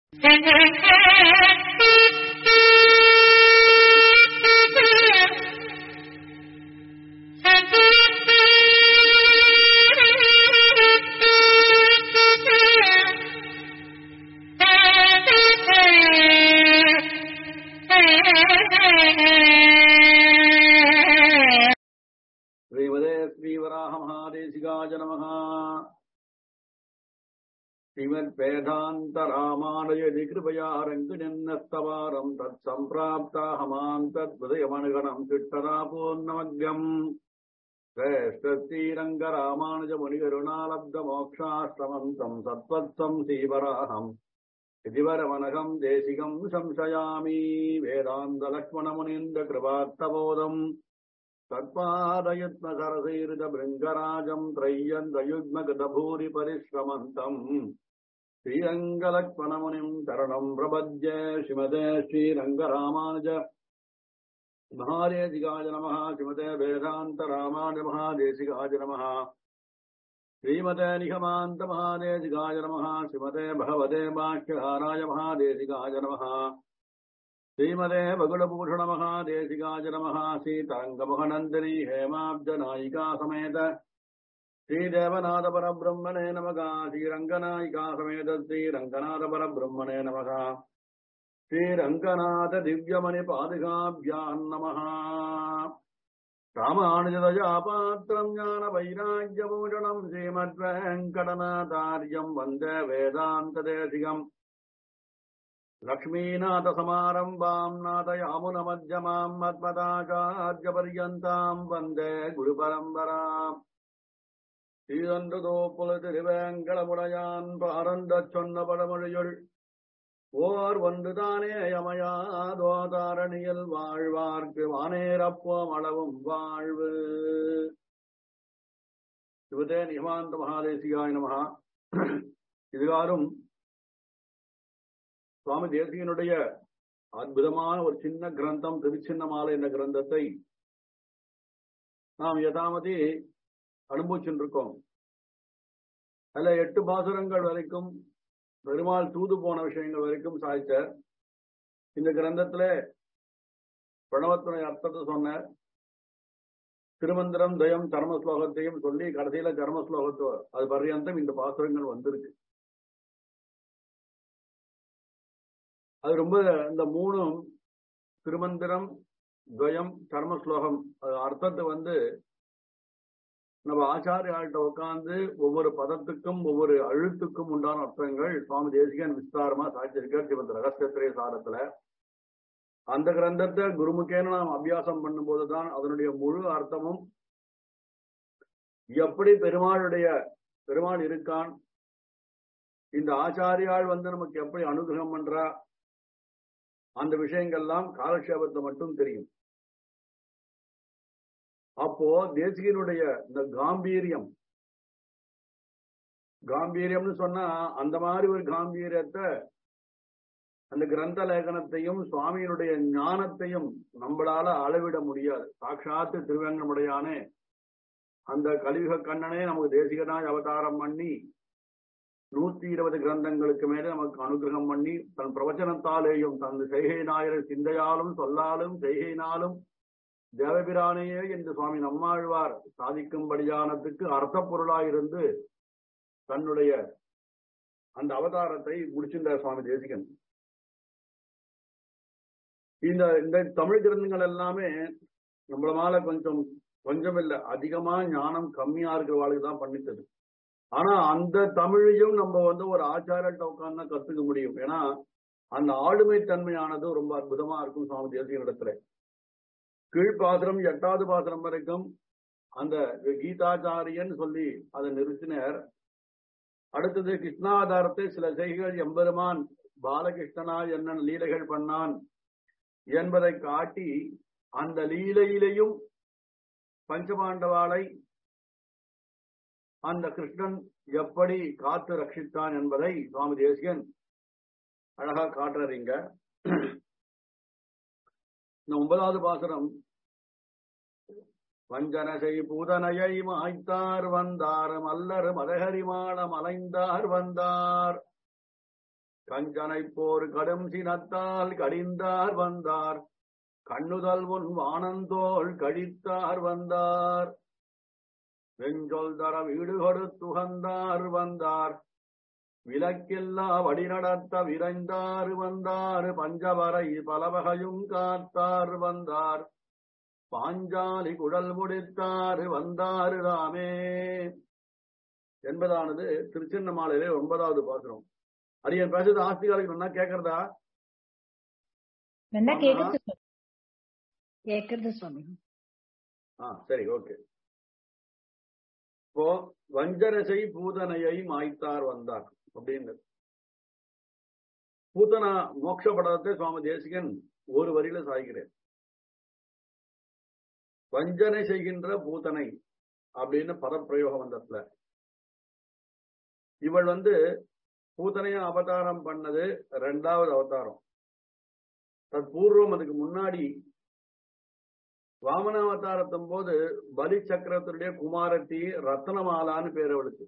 श्रीमदे श्रीवराहमहादेशिकाय नमः श्रीमद्वेदान्तरामानुयदि कृपया रङ्गजन्नस्तवारम् तत्सम्प्राप्ताहमाम् तद्हृदयमनुगणम् चिट्टरापूर्णमग्यम् श्रेष्ठश्रीरङ्गरामानुजमुनिकरुणालब्धमोक्षाश्रमम् तम् सत्त्वत्सम् श्रीवराहम् इति वरमनघम् देशिकम् संशयामि वेदान्तलक्ष्मणमुनीन्द्रकृपार्थबोधम् तत्पादयत्नसरसीर्दभृङ्गराजम् त्रय्यन्तयुग्मगतभूरि परिश्रमन्तम् श्रीरङ्गलक्ष्मणमुनिम् शरणम् प्रपद्ये श्रीमते श्रीरङ्गरामानुज महादेशिकाय नमः श्रीमते वेदान्तरामानुज महादेशिकाय नमः श्रीमते निगमान्त महादेशिकाय नमः श्रीमते भगवते भाष्यहाराय महादेशिकाय नमः श्रीमते बगुलभूषण महादेशिकाय नमः सीताङ्गमहनन्दिनी हेमाब्जनायिका समेत श्रीदेवनाथ परब्रह्मणे नमः श्रीरङ्गनायिका समेत श्रीरङ्गनाथ परब्रह्मणे नमः श्रीरङ्गनाथ दिव्यमणि पादुकाभ्याम् नमः रामानुजदयापात्रम् ज्ञानवैराग्यभूषणम् श्रीमद्वेङ्कटनाथार्यम् वन्दे वेदान्तदेशिकम् लक्ष्मीनाथसमारम्भाम् नाथयामुनमध्यमाम् मद्मदाचार्यपर्यन्ताम् वन्दे गुरुपरम्पराम् ஸ்ரீதந்ததோப்புல திருவேங்கடமுடையான் பாரந்தச் சொன்ன படமொழியுள் ஓர் ஒன்றுதானே யமயாதோ தாரணியில் வாழ்வார்க்கு வானேரப்போம் அளவும் வாழ்வு சிவதே நிகமாந்த மகாதேசிகாய நமகா இதுகாரும் சுவாமி தேசிகனுடைய அற்புதமான ஒரு சின்ன கிரந்தம் திருச்சின்னமாலை என்ற கிரந்தத்தை நாம் யதாமதி அனுபவிச்சுருக்கோம் அதுல எட்டு பாசுரங்கள் வரைக்கும் பெருமாள் தூது போன விஷயங்கள் வரைக்கும் சாய்த்த இந்த கிரந்தத்துல பிரணவத்துடைய அர்த்தத்தை சொன்ன திருமந்திரம் தயம் கர்ம ஸ்லோகத்தையும் சொல்லி கடைசியில கர்ம ஸ்லோகத்தோ அது பர்யந்தம் இந்த பாசுரங்கள் வந்திருக்கு அது ரொம்ப இந்த மூணும் திருமந்திரம் துவயம் கர்ம ஸ்லோகம் அது அர்த்தத்தை வந்து நம்ம ஆச்சாரியாள்கிட்ட உட்காந்து ஒவ்வொரு பதத்துக்கும் ஒவ்வொரு அழுத்துக்கும் உண்டான அர்த்தங்கள் சுவாமி தேசிகன் விஸ்தாரமா சாட்சியிருக்கார் ஸ்ரீமத் ரகசியத்திரை சாரத்துல அந்த கிரந்தத்தை குருமுக்கேன நாம் அபியாசம் பண்ணும்போதுதான் அதனுடைய முழு அர்த்தமும் எப்படி பெருமாளுடைய பெருமாள் இருக்கான் இந்த ஆச்சாரியால் வந்து நமக்கு எப்படி அனுகிரகம் பண்றா அந்த விஷயங்கள்லாம் காலக்ஷேபத்தை மட்டும் தெரியும் அப்போ தேசிகனுடைய இந்த காம்பீரியம் காம்பீரியம்னு சொன்னா அந்த மாதிரி ஒரு காம்பீரியத்தை அந்த கிரந்த லேகனத்தையும் சுவாமியினுடைய ஞானத்தையும் நம்மளால அளவிட முடியாது சாட்சாத்து திருவேங்கமுடையானே அந்த கலியுக கண்ணனே நமக்கு தேசிகனாய் அவதாரம் பண்ணி நூத்தி இருபது கிரந்தங்களுக்கு மேலே நமக்கு அனுகிரகம் பண்ணி தன் பிரவச்சனத்தாலேயும் தன் செய்கை நாயர் சிந்தையாலும் சொல்லாலும் செய்கையினாலும் தேவபிரானையே என்று சுவாமி நம்மாழ்வார் சாதிக்கும்படியானத்துக்கு அர்த்த பொருளாயிருந்து தன்னுடைய அந்த அவதாரத்தை முடிச்சிருந்த சுவாமி தேசிகன் இந்த இந்த தமிழ் கிரந்தங்கள் எல்லாமே நம்மள மேல கொஞ்சம் கொஞ்சம் இல்ல அதிகமா ஞானம் கம்மியா இருக்கிறவாளுக்கு தான் பண்ணித்தது ஆனா அந்த தமிழையும் நம்ம வந்து ஒரு ஆச்சாரத்தை உட்கார்ந்து தான் கத்துக்க முடியும் ஏன்னா அந்த ஆளுமை தன்மையானது ரொம்ப அற்புதமா இருக்கும் சுவாமி தேசிய இடத்துல கீழ்பாத்திரம் எட்டாவது பாத்திரம் வரைக்கும் அந்த கீதாச்சாரியன் சொல்லி அதை நிறுத்தினர் அடுத்தது கிருஷ்ணாதாரத்தை சில செய்கைகள் எம்பெருமான் பாலகிருஷ்ணனால் என்ன லீலைகள் பண்ணான் என்பதை காட்டி அந்த லீலையிலையும் பஞ்சபாண்டவாளை அந்த கிருஷ்ணன் எப்படி காத்து ரட்சித்தான் என்பதை சுவாமி தேசிகன் அழகா காட்டுறீங்க இந்த ஒன்பதாவது பாசுரம் வஞ்சனசை பூதனையை மாய்த்தார் வந்தார் மல்லர் மதகரிமாளம் அலைந்தார் வந்தார் கஞ்சனை போர் கடும் சினத்தால் கடிந்தார் வந்தார் கண்ணுதல் உன் வானந்தோள் கழித்தார் வந்தார் வெஞ்சொல் தர வீடு கொடுத்துகந்தார் வந்தார் விலக்கில்லா வழிநடத்த விரைந்தார் வந்தார் பஞ்சவரை பலவகையும் காத்தார் வந்தார் பாஞ்சாலி குழல் முடித்தார் வந்தார் ராமே என்பதானது திருச்சின்னமாலையிலே ஒன்பதாவது பாசுரம் அரியன் பேசுறது ஆஸ்திகாலுக்கு நல்லா கேக்குறதா நல்லா ஆமா. கேக்குது சுவாமி. கேக்குறது சுவாமி ஆ சரி ஓகே இப்போ வஞ்சரசை பூதனையை மாய்த்தார் வந்தார் அப்படின்னு பூதனா மோட்ச படத்தை சுவாமி தேசிகன் ஒரு வரியில சாய்கிறேன் வஞ்சனை செய்கின்ற பூதனை அப்படின்னு பதப்பிரயோகம் வந்ததுல இவள் வந்து பூதனைய அவதாரம் பண்ணது ரெண்டாவது அவதாரம் தற்பூர்வம் அதுக்கு முன்னாடி வாமனாவதாரத்தும் போது பலி சக்கரத்தினுடைய குமாரத்தி ரத்னமாலான்னு பேர் அவளுக்கு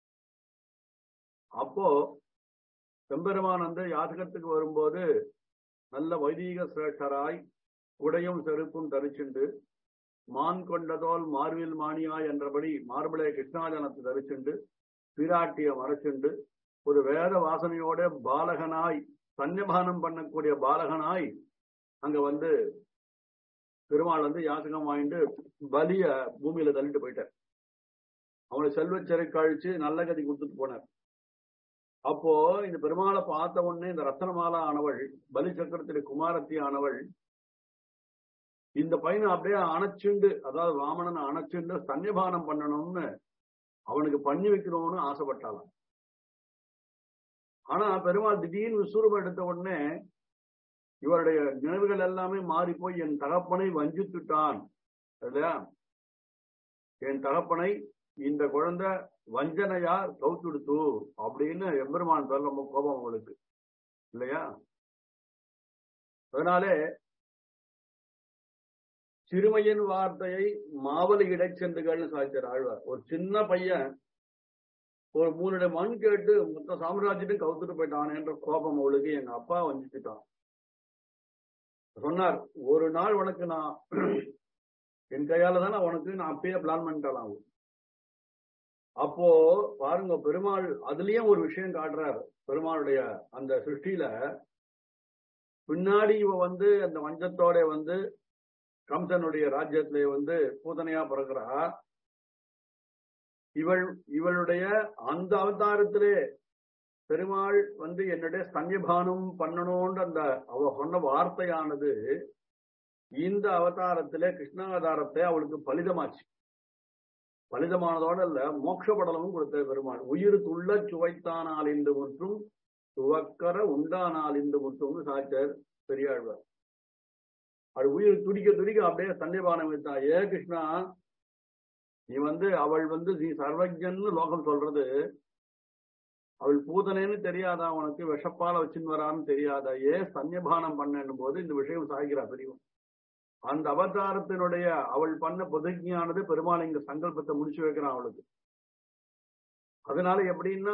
அப்போ செம்பெருமான் வந்து யாதகத்துக்கு வரும்போது நல்ல வைதீக சிரேஷ்டராய் உடையும் செருப்பும் தரிச்சுண்டு மான் கொண்டதோல் மார்வில் மானியாய் என்றபடி மார்பிளை கிருஷ்ணாஜனத்தை தரிச்சுண்டு பிராட்டிய மறைச்சுண்டு ஒரு வேத வாசனையோட பாலகனாய் சன்னிபானம் பண்ணக்கூடிய பாலகனாய் அங்க வந்து பெருமாள் வந்து யாசகம் வாங்கிட்டு பலிய பூமியில தள்ளிட்டு போயிட்டார் அவனை செல்வச் சிறை கழிச்சு நல்ல கதி கொடுத்துட்டு போனார் அப்போ இந்த பெருமாளை பார்த்த உடனே இந்த ரத்தனமாலா ஆனவள் பலி சக்கரத்திலே குமாரத்தி ஆனவள் இந்த பையனை அப்படியே அணைச்சுண்டு அதாவது வாமனனை அணைச்சுண்டு சன்னிபானம் பண்ணணும்னு அவனுக்கு பண்ணி வைக்கணும்னு ஆசைப்பட்டாளாம் ஆனா பெருமாள் திடீர்னு விஸ்வரூபம் எடுத்த உடனே இவருடைய நினைவுகள் எல்லாமே மாறி போய் என் தகப்பனை வஞ்சித்துட்டான் இல்லையா என் தகப்பனை இந்த குழந்தை வஞ்சனையா கவுத்துடுத்து அப்படின்னு எம்பெருமான் பேர்ல ரொம்ப கோபம் அவங்களுக்கு இல்லையா அதனாலே சிறுமையின் வார்த்தையை மாவலி இடைச்சென்றுகள்னு சாய்ச்சார் ஆழ்வார் ஒரு சின்ன பையன் ஒரு மூணு மண் கேட்டு மொத்த சாம்ராஜ்யத்தையும் கவுத்துட்டு போயிட்டான் என்ற கோபம் அவளுக்கு எங்க அப்பா வஞ்சிச்சுட்டான் சொன்னார் ஒரு நாள் உனக்கு நான் என் கையால தான் உனக்கு நான் அப்பயே பிளான் பண்ணிட்டாலாம் அப்போ பாருங்க பெருமாள் அதுலயும் ஒரு விஷயம் காட்டுறார் பெருமாளுடைய அந்த சிருஷ்டியில பின்னாடி இவ வந்து அந்த வஞ்சத்தோட வந்து கம்சனுடைய ராஜ்யத்திலே வந்து பூதனையா பிறக்கிறா இவள் இவளுடைய அந்த அவதாரத்திலே பெருமாள் வந்து என்னுடைய ஸ்தன்யபானம் பண்ணணும்ன்ற அந்த அவ சொன்ன வார்த்தையானது இந்த அவதாரத்திலே கிருஷ்ணாவதாரத்தை அவளுக்கு பலிதமாச்சு பலிதமானதோட இல்ல மோட்ச படலமும் கொடுத்த பெருமாள் உயிர் துள்ள சுவைத்தானால் இன்று முற்றும் துவக்கர உண்டானால் இன்று முற்றும்னு சாச்சர் பெரியாழ்வார் அது உயிர் துடிக்க துடிக்க அப்படியே சன்னிபானம் வைத்தா ஏ கிருஷ்ணா நீ வந்து அவள் வந்து நீ சர்வஜன்னு லோகம் சொல்றது அவள் பூதனேன்னு தெரியாதா உனக்கு விஷப்பால வச்சுன்னு வரான்னு தெரியாதா ஏன் சன்னிபானம் பண்ணணும் போது இந்த விஷயம் சாய்கிறா பெரியவன் அந்த அவதாரத்தினுடைய அவள் பண்ண புதஜானது பெருமாள் இங்க சங்கல்பத்தை முடிச்சு வைக்கிறான் அவளுக்கு அதனால எப்படின்னா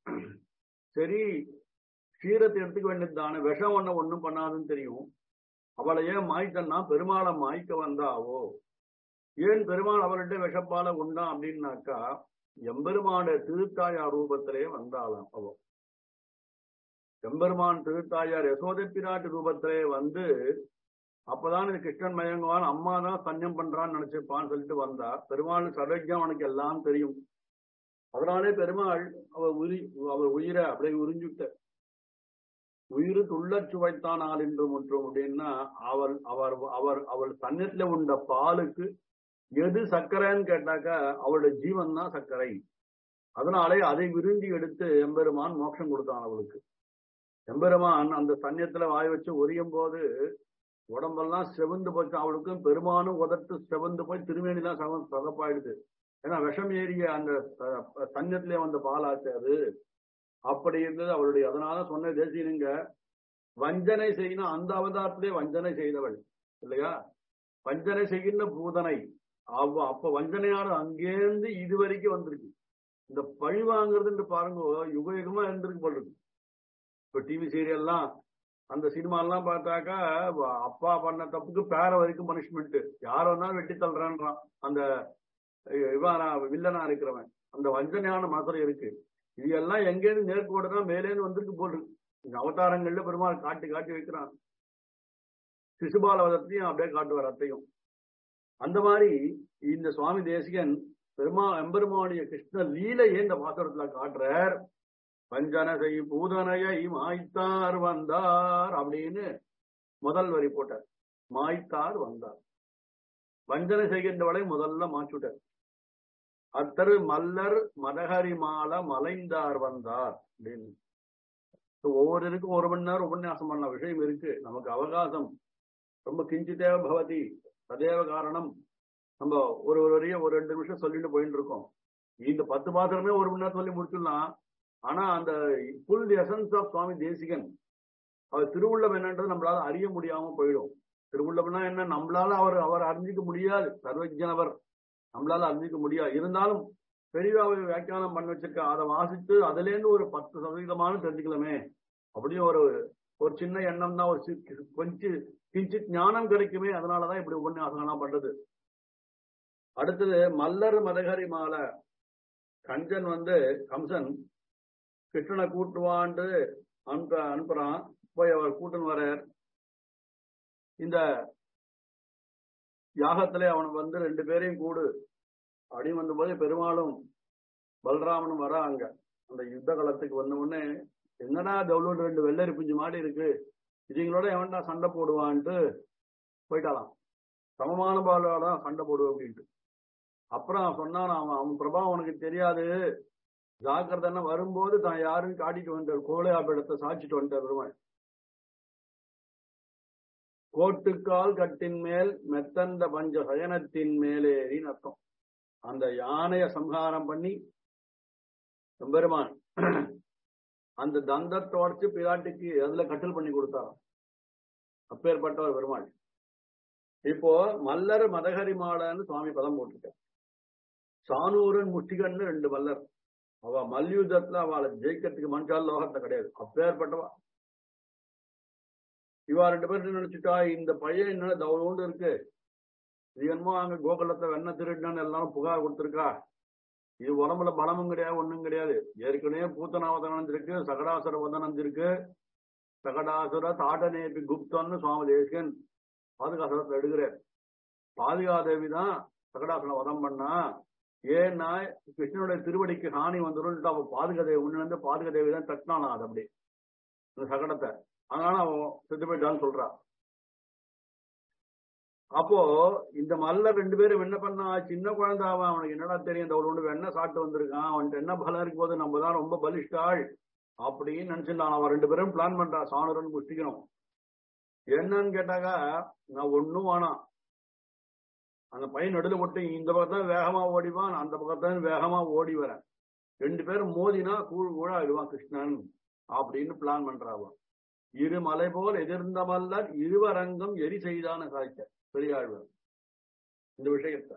சரி க்ஷீரத்தை எடுத்துக்க வேண்டியதுதானே விஷம் ஒண்ணு ஒண்ணும் பண்ணாதுன்னு தெரியும் அவளை ஏன் மாய்த்தன்னா பெருமாளை மாய்க்க வந்தாவோ ஏன் பெருமாள் அவள்கிட்ட விஷப்பால உண்டான் அப்படின்னாக்கா எம்பெருமான திருத்தாயார் ரூபத்திலே வந்தாளாம் அவ எம்பெருமான் திருத்தாயார் யசோதை பிராட்டு ரூபத்திலே வந்து அப்பதான் இது கிருஷ்ணன் மயங்குவான் அம்மா தான் சன்னியம் பண்றான்னு நினைச்சிருப்பான்னு சொல்லிட்டு வந்தா பெருமாள் சர்வஜம் அவனுக்கு எல்லாம் தெரியும் அதனாலே பெருமாள் அவ உரி அவ உயிரை அப்படியே உறிஞ்சுட்ட உயிர் துள்ளச் சுவைத்தான் ஆள் என்று முற்றும் அப்படின்னா அவள் அவர் அவர் அவள் சன்னத்துல உண்ட பாலுக்கு எது சர்க்கரைன்னு கேட்டாக்கா அவளுடைய ஜீவன் தான் சர்க்கரை அதனாலே அதை விரும்பி எடுத்து எம்பெருமான் மோட்சம் கொடுத்தான் அவளுக்கு எம்பெருமான் அந்த சன்னியத்துல வாய் வச்சு உரியும் போது உடம்பெல்லாம் செவந்து போச்சு அவளுக்கும் பெருமானும் உதட்டு செவந்து போய் திருமேனிலாம் சவ சதப்பாயிடுது ஏன்னா விஷம் ஏறிய அந்த சன்னியத்திலே வந்த பாலாச்சு அது அப்படி இருந்தது அவளுடைய அதனால சொன்ன தேசியனுங்க வஞ்சனை செய்யணும் அந்த அவதாரத்திலே வஞ்சனை செய்தவள் இல்லையா வஞ்சனை செய்கின்ற பூதனை அவ அப்ப வஞ்சனையான அங்கேருந்து இது வரைக்கும் வந்திருக்கு இந்த பழி வாங்குறதுன்னு பாருங்க யுக யுகமா இருந்திருக்கு போல் இருக்கு இப்ப டிவி சீரியல்லாம் அந்த சினிமாலாம் பார்த்தாக்கா வ- அப்பா பண்ண தப்புக்கு பேர வரைக்கும் பனிஷ்மெண்ட் யார் வந்தாலும் வெட்டி தள்ளுறான்றான் அந்த அஹ், இவனா வில்லனா இருக்கிறவன் அந்த வஞ்சனையான மனசுல இருக்கு இது எல்லாம் எங்கேருந்து நேர்கோடு தான் மேலேருந்து வந்திருக்கு போல் இருக்கு. இந்த அவதாரங்கள்ல பெருமாள் காட்டி காட்டி வைக்கிறான் சிசுபால வதத்தையும் அப்படியே காட்டுவார் அத்தையும் அந்த மாதிரி இந்த சுவாமி தேசிகன் பெருமா எம்பெருமானுடைய கிருஷ்ண லீலையை இந்த பாசுரத்துல காட்டுறார் பஞ்சனசை பூதனையை மாய்த்தார் வந்தார் அப்படின்னு முதல் வரி போட்டார் மாய்த்தார் வந்தார் வஞ்சனை செய்கின்றவளை முதல்ல மாச்சுட்டார் அத்தரு மல்லர் மதகரி மால மலைந்தார் வந்தார் அப்படின்னு So, ஒவ்வொருவருக்கும் ஒரு மணி நேரம் உபன்யாசம் பண்ண விஷயம் இருக்கு நமக்கு அவகாசம் ரொம்ப கிஞ்சித்தேவ பவதி ததேவ காரணம் நம்ம ஒரு ஒரு வரிய ஒரு ரெண்டு நிமிஷம் சொல்லிட்டு போயிட்டு இருக்கோம் இந்த பத்து பாத்திரமே ஒரு மணி நேரம் சொல்லி முடிச்சிடலாம் ஆனா அந்த full essence of Swami Desikan அவர் திருவுள்ளம் என்னன்றது நம்மளால அறிய முடியாம போயிடும் திருவுள்ளம்னா என்ன நம்மளால அவர் அவர் அறிஞ்சிக்க முடியாது சர்வஜனவர் நம்மளால அறிஞ்சிக்க முடியாது இருந்தாலும் பெரியவாவை வியாக்கியானம் பண்ணி வச்சிருக்க அதை வாசித்து அதுல இருந்து ஒரு பத்து சதவீதமான தெரிஞ்சுக்கலாமே அப்படின்னு ஒரு ஒரு சின்ன எண்ணம் தான் ஒரு சி- கொஞ்சம் கிஞ்சித் ஞானம் கிடைக்குமே அதனாலதான் இப்படி உபன்யாசங்கள்லாம் பண்றது அடுத்தது மல்லர் மதகரி மாலை கஞ்சன் வந்து கம்சன் கிருஷ்ணனை கூட்டுவான்ட்டு அனுப்ப அனுப்புறான் போய் அவர் கூட்டுன்னு வரார் இந்த யாகத்திலே அவனுக்கு வந்து ரெண்டு பேரையும் கூடு அப்படின்னு வந்தபோது பெருமாளும் பலராமனும் வரா அங்க அந்த யுத்த களத்துக்கு வந்த உடனே என்னடா தவுளோடு ரெண்டு வெள்ளரி பிஞ்சு மாடி இருக்கு இதுங்களோட எவன்டா சண்டை போடுவான்ட்டு போயிட்டாலாம் சமமான பாலோட சண்டை போடுவோம் அப்படின்ட்டு அப்புறம் சொன்னான் அவன் அவன் பிரபாவம் உனக்கு தெரியாது ஜாக்கிரதைன்னா வரும்போது தான் யாருன்னு காட்டிட்டு வந்தார் கோழையாபிடத்தை சாட்சிட்டு வந்தார் பெருமாள் கோட்டுக்கால் கட்டின் மேல் மெத்தந்த பஞ்ச சயனத்தின் மேலேறின்னு அர்த்தம் அந்த யானைய சம்ஹாரம் பண்ணி பெருமான் அந்த தந்தத்தை உடச்சு பிராட்டிக்கு அதுல கட்டில் பண்ணி கொடுத்தாராம் அப்பேற்பட்டவர் பெருமாள் இப்போ மல்லர் மதகரி மாலன்னு சுவாமி பதம் போட்டிருக்கார் சானூரன் முஷ்டிகன்னு ரெண்டு மல்லர் அவ மல்யுத்தத்துல அவளை ஜெயிக்கிறதுக்கு மனுஷால் லோகத்தை கிடையாது அப்பேற்பட்டவா இவா ரெண்டு பேரும் நினைச்சுட்டா இந்த பையன் என்ன தவளோண்டு இருக்கு இது என்னமோ அங்க கோகுலத்தை வெண்ண திருடுன்னு எல்லாரும் புகார் கொடுத்திருக்கா இது உடம்புல பலமும் கிடையாது ஒண்ணும் கிடையாது ஏற்கனவே பூத்தனாவதனம் இருக்கு சகடாசுர வதனம் இருக்கு சகடாசுர தாடநேபி குப்தன்னு சுவாமி தேசிகன் பாதுகாசுரத்தை எடுக்கிறார் பாதுகாதேவி தான் சகடாசுர வதம் பண்ணா ஏன்னா கிருஷ்ணனுடைய திருவடிக்கு ஹானி வந்துடும் அவ பாதுகாதேவி முன்ன இருந்து பாதுகாதேவி தான் தட்டினானா அது அப்படி இந்த சகடத்தை அதனால அவன் செத்து போயிட்டான்னு சொல்றா அப்போ இந்த மல்ல ரெண்டு பேரும் என்ன பண்ணா சின்ன குழந்தை அவன் அவனுக்கு என்னடா தெரியும் இந்த ஒன்று வெண்ணெய் சாப்பிட்டு வந்திருக்கான் அவன்கிட்ட என்ன பலம் இருக்கும் போது நம்ம தான் ரொம்ப பலிஷ்டாள் அப்படின்னு நினைச்சிருந்தான் அவன் ரெண்டு பேரும் பிளான் பண்றா சாணுரன் குஷ்டிக்கணும் என்னன்னு கேட்டாக்கா நான் ஒண்ணும் வேணாம் அந்த பையன் நடுவில் போட்டு இந்த பக்கத்தான் வேகமா ஓடிவான் அந்த பக்கத்தான் வேகமா ஓடி வரேன் ரெண்டு பேரும் மோதினா கூழ் கூட ஆயிடுவான் கிருஷ்ணன் அப்படின்னு பிளான் பண்றாவன் இரு மலை போல் எதிர்ந்த மல்லர் இருவரங்கம் எரி செய்தான சாய்க்க பெரியாழ்வார் இந்த விஷயத்த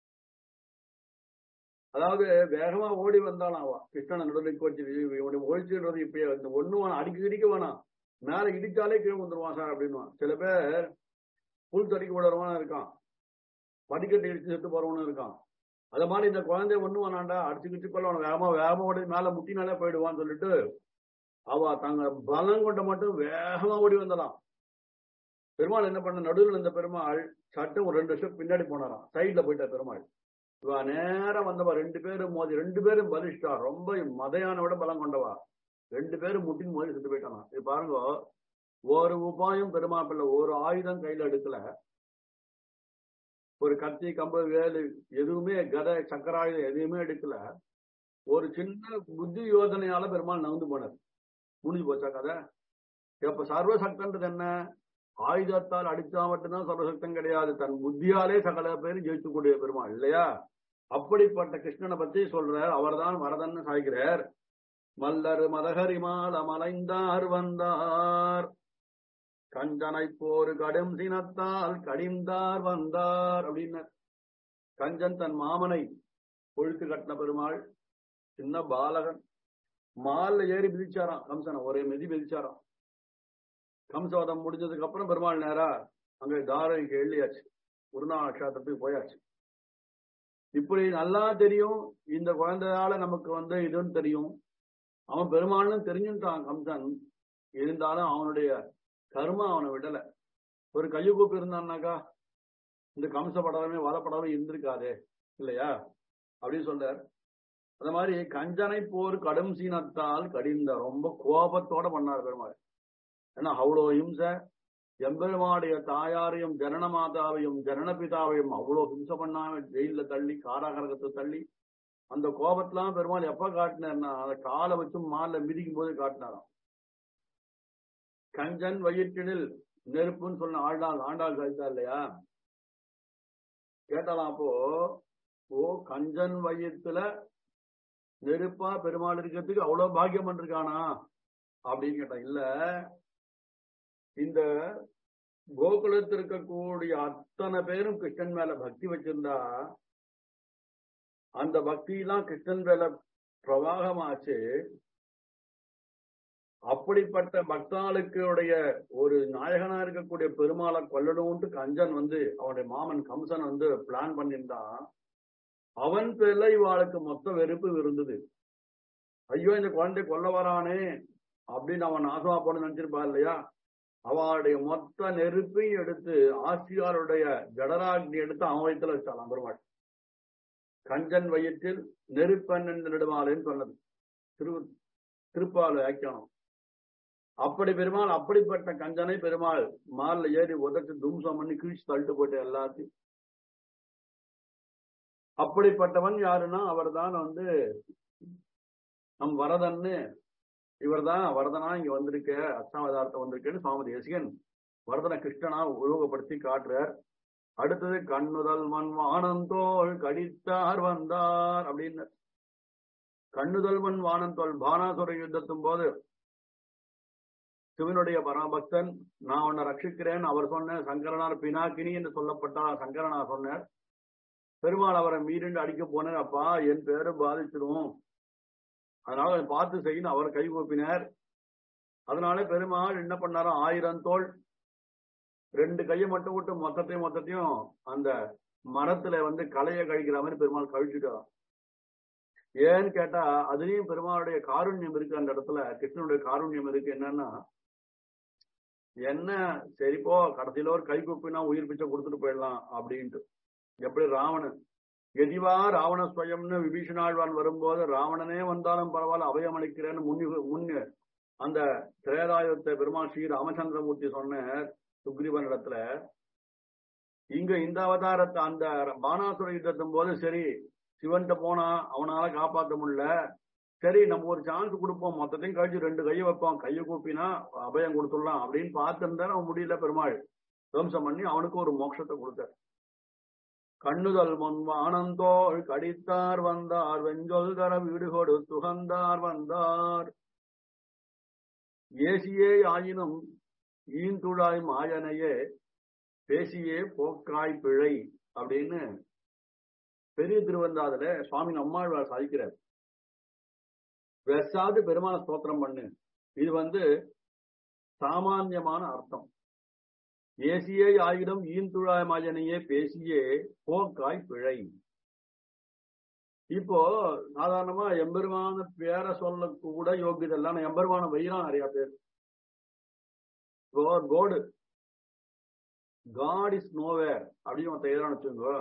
அதாவது வேகமா ஓடி வந்தாலும் அவ கிருஷ்ணனை நடுவில் வச்சு இவனுடைய ஒழிச்சுன்றது இப்ப இந்த ஒண்ணு வேணாம் அடிக்க இடிக்க வேணாம் மேல இடிச்சாலே கீழே வந்துருவான் சார் அப்படின்னுவான் சில பேர் புல் தடிக்க விடுறவனா இருக்கான் படிக்கட்டு இடிச்சு செத்து போறவனும் இருக்கான் அது மாதிரி இந்த குழந்தை ஒண்ணு வேணாண்டா அடிச்சு கிச்சு கொள்ள அவன் வேகமா வேகமா ஓடி மேல முட்டினாலே போயிடுவான்னு சொல்லிட்டு அவ தங்க பலம் கொண்ட மட்டும் வேகமா ஓடி வந்தலாம் பெருமாள் என்ன பண்ண நடுவில் இந்த பெருமாள் சட்டம் ஒரு ரெண்டு வருஷம் பின்னாடி போனாராம் சைட்ல போயிட்ட பெருமாள் இவ நேரம் வந்தவா ரெண்டு பேரும் மோதி ரெண்டு பேரும் பலிஷ்டா ரொம்ப மதையான விட பலம் கொண்டவா ரெண்டு பேரும் முட்டின் மோதி செத்து போயிட்டானா இது பாருங்க ஒரு உபாயம் பெருமாள் பிள்ளை ஒரு ஆயுதம் கையில எடுக்கல ஒரு கத்தி கம்பு வேலு எதுவுமே கதை சக்கராயுதம் எதுவுமே எடுக்கல ஒரு சின்ன புத்தி யோசனையால பெருமாள் நவுந்து போனார் முடிஞ்சு போச்சா கதை இப்ப சர்வசக்தன்றது என்ன ஆயுதத்தால் அடித்தா மட்டும்தான் சர்வசக்தம் கிடையாது தன் புத்தியாலே சகல பேர் ஜெயிக்கக்கூடிய பெருமாள் இல்லையா அப்படிப்பட்ட கிருஷ்ணனை பத்தி சொல்றார் அவர்தான் வரதன்னு சாய்கிறார் மல்லர் மதகரிமால் அமலைந்தார் வந்தார் கஞ்சனை போர் கடும் சினத்தால் கடிந்தார் வந்தார் அப்படின்னு கஞ்சன் தன் மாமனை கொழுத்து கட்டின பெருமாள் சின்ன பாலகன் மால்ல ஏறி மிதிச்சாராம் கம்சனை ஒரே மிதி மிதிச்சாராம் கம்சவதம் முடிஞ்சதுக்கு அப்புறம் பெருமாள் நேரா அங்க தாரணிக்கு எழுதியாச்சு குருநா நட்சத்திரத்துக்கு போயாச்சு இப்படி நல்லா தெரியும் இந்த குழந்தையால நமக்கு வந்து இதுன்னு தெரியும் அவன் பெருமாள்னு தெரிஞ்சுட்டான் கம்சன் இருந்தாலும் அவனுடைய கர்மா அவனை விடல ஒரு கையுகூப்பு இருந்தான்னாக்கா இந்த கம்ச படமே வதப்படவே இருந்திருக்காதே இல்லையா அப்படின்னு சொல்றார் அந்த மாதிரி கஞ்சனை போர் கடும் சீனத்தால் கடிந்த ரொம்ப கோபத்தோட பண்ணார் பெருமாள் ஏன்னா அவ்வளோ ஹிம்சை எம்பெருமாடைய தாயாரையும் ஜனன மாதாவையும் ஜனன பிதாவையும் அவ்வளோ ஹிம்சை பண்ணாம ஜெயில தள்ளி காராகரகத்தை தள்ளி அந்த கோபத்தெல்லாம் பெருமாள் எப்ப காட்டினார்னா அதை காலை வச்சு மால்ல மிதிக்கும் போது காட்டினாராம் கஞ்சன் வயிற்றினில் நெருப்புன்னு சொன்ன ஆண்டாள் ஆண்டாள் கழித்தா இல்லையா கேட்டாலாம் அப்போ ஓ கஞ்சன் வயிற்றுல நெருப்பா பெருமாள் இருக்கிறதுக்கு அவ்வளவு பாக்கியம் பண்ணிருக்கானா அப்படின்னு கேட்டா இல்ல இந்த கோகுலத்தில் இருக்கக்கூடிய அத்தனை பேரும் கிருஷ்ணன் மேல பக்தி வச்சிருந்தா அந்த பக்தி எல்லாம் கிருஷ்ணன் மேல பிரவாகமாச்சு அப்படிப்பட்ட பக்தாளுக்குடைய ஒரு நாயகனா இருக்கக்கூடிய பெருமாளை கொல்லணும்ட்டு கஞ்சன் வந்து அவனுடைய மாமன் கம்சன் வந்து பிளான் பண்ணியிருந்தான் அவன் பேர்ல இவாளுக்கு மொத்த வெறுப்பு இருந்தது ஐயோ இந்த குழந்தை கொல்ல வரானே அப்படின்னு அவன் நாசமா போன நினைச்சிருப்பா இல்லையா அவளுடைய மொத்த நெருப்பையும் எடுத்து ஆசியாருடைய ஜடராக்னி எடுத்து அவன் வயிற்றுல வச்சாலாம் பெருமாள் கஞ்சன் வயிற்றில் நெருப்பன் நெடுமாலேன்னு சொன்னது திரு திருப்பால் வியாக்கியானம் அப்படி பெருமாள் அப்படிப்பட்ட கஞ்சனை பெருமாள் மால்ல ஏறி உதச்சு தும்சம் பண்ணி கிழிச்சு தள்ளிட்டு போட்டு எல்லாத்தையும் அப்படிப்பட்டவன் யாருன்னா அவர் தான் வந்து நம் வரதன்னு இவர் தான் வரதனா இங்க வந்திருக்க அஷ்டாவதாரத்தை வந்திருக்கேன்னு சுவாமி தேசிகன் வரதன கிருஷ்ணனா உருவகப்படுத்தி காட்டுறார் அடுத்தது கண்ணுதல் மண் வானந்தோள் கடித்தார் வந்தார் அப்படின்னு கண்ணுதல் மண் வானந்தோள் பானாசுர யுத்தத்தும் போது சிவனுடைய பராபக்தன் நான் உன்னை ரட்சிக்கிறேன் அவர் சொன்ன சங்கரனார் பினாக்கினி என்று சொல்லப்பட்டார் சங்கரனா சொன்னார் பெருமாள் அவரை மீறிண்டு அடிக்க போனார் அப்பா என் பேரு பாதிச்சிடும் அதனால பார்த்து செய்யணும் அவர் கை கூப்பினார் அதனால பெருமாள் என்ன பண்ணாரோ ஆயிரம் தோல் ரெண்டு கையை மட்டும் விட்டு மொத்தத்தையும் மொத்தத்தையும் அந்த மரத்துல வந்து களைய கழிக்கிற மாதிரி பெருமாள் கழிச்சுட்டாராம் ஏன்னு கேட்டா அதுலயும் பெருமாளுடைய காருண்யம் இருக்கு அந்த இடத்துல கிருஷ்ணனுடைய காருண்யம் இருக்கு என்னன்னா என்ன சரிப்போ கடைசியில ஒரு கை குப்பினா உயிர் பிச்சை கொடுத்துட்டு போயிடலாம் அப்படின்ட்டு எப்படி ராவணன் எதிவா ராவண ஸ்வயம்னு விபீஷணாழ்வான் வரும்போது ராவணனே வந்தாலும் பரவாயில்ல அபயம் அளிக்கிறேன்னு முன்னு முன்னு அந்த திரேதாயுத்த பெருமாள் ஸ்ரீ ராமச்சந்திரமூர்த்தி சொன்ன சுக்ரீவன் இடத்துல இங்க இந்த அவதாரத்தை அந்த பானாசுர யுத்தத்தும் போது சரி சிவன்கிட்ட போனா அவனால காப்பாத்த முடியல சரி நம்ம ஒரு சான்ஸ் கொடுப்போம் மொத்தத்தையும் கழிச்சு ரெண்டு கையை வைப்போம் கையை கூப்பினா அபயம் கொடுத்துடலாம் அப்படின்னு பார்த்துருந்தா அவன் முடியல பெருமாள் துவம்சம் பண்ணி அவனுக்கு ஒரு மோட்சத்தை கொடுத்தார் கண்ணுதல் முன் வானந்தோள் கடித்தார் வந்தார் வெஞ்சொல் தர வீடு கொடு துகந்தார் வந்தார் ஏசியே ஆயினும் ஈந்துழாய் மாயனையே பேசியே போக்காய் பிழை அப்படின்னு பெரிய திருவந்தாதுல சுவாமி நம்மாழ்வார் சாதிக்கிறார் வெசாது பெருமான ஸ்தோத்திரம் பண்ணு இது வந்து சாமான்யமான அர்த்தம் ஏசியே ஆயிரம் ஈந்துழாய் மாயனையே பேசியே போக்காய் பிழை இப்போ சாதாரணமா எம்பெருமான பேர சொல்ல கூட யோகியதெல்லாம் எம்பெருமான வைரான் நிறைய பேர் இப்போ கோடு காட் இஸ் நோவேர் அப்படின்னு ஒருத்த எதிரான வச்சுக்கோ